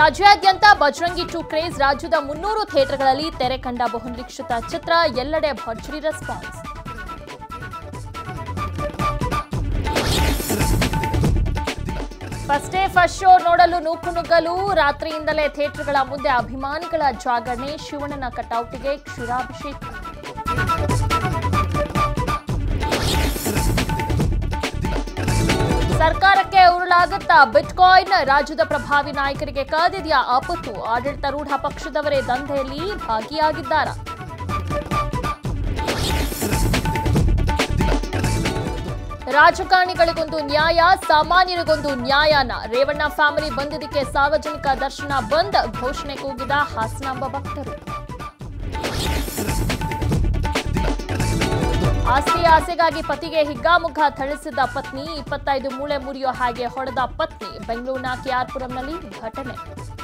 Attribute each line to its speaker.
Speaker 1: ರಾಜ್ಯಾದ್ಯಂತ Bajrangi to craze ರಾಜ್ಯದ ಮುನ್ನೂರು ಥಿಯೇಟರ್ಗಳಲ್ಲಿ ತೆರೆ ಕಂಡ ಬಹುನಿರೀಕ್ಷಿತ ಚಿತ್ರ ಎಲ್ಲೆಡೆ ಭರ್ಜರಿ response first day first show ನೋಡಲು ನೂಕುನುಗ್ಗಲು ರಾತ್ರಿಯಿಂದಲೇ ಥಿಯೇಟರ್ಗಳ ಮುಂದೆ ಅಭಿಮಾನಿಗಳ ಜಾಗರಣೆ ಶಿವಣ್ಣನ ಕಟೌಟಿಗೆ ಕ್ಷೀರಾಭಿಷೇಕ ಸರ್ಕಾರಕ್ಕೆ ಉರುಳಾಗುತ್ತಾ ಬಿಟ್ಕಾಯಿನ್ ರಾಜ್ಯದ ಪ್ರಭಾವಿ ನಾಯಕರಿಗೆ ಕಾದಿದೆಯಾ ಆಪತ್ತು ಆಡಳಿತಾರೂಢ ಪಕ್ಷದವರೇ ದಂಧೆಯಲ್ಲಿ ಭಾಗಿಯಾಗಿದ್ದಾರ ರಾಜಕಾರಣಿಗಳಿಗೊಂದು ನ್ಯಾಯ ಸಾಮಾನ್ಯರಿಗೊಂದು ನ್ಯಾಯನ ರೇವಣ್ಣ ಫ್ಯಾಮಿಲಿ ಬಂದಿದ್ದಕ್ಕೆ ಸಾರ್ವಜನಿಕ ದರ್ಶನ ಬಂದ್ ಘೋಷಣೆ ಕೂಗಿದ ಹಾಸನಾಂಬ ಭಕ್ತರು ಆಸ್ತಿ ಆಸೆಗಾಗಿ ಪತಿಗೆ ಹಿಗ್ಗಾಮುಗ್ಗ ಥಳಿಸಿದ ಪತ್ನಿ ಇಪ್ಪತ್ತೈದು ಮೂಳೆ ಮುರಿಯೋ ಹಾಗೆ ಹೊಡೆದ ಪತ್ನಿ ಬೆಂಗಳೂರಿನ ಕೆಆರ್ಪುರಂನಲ್ಲಿ ಘಟನೆ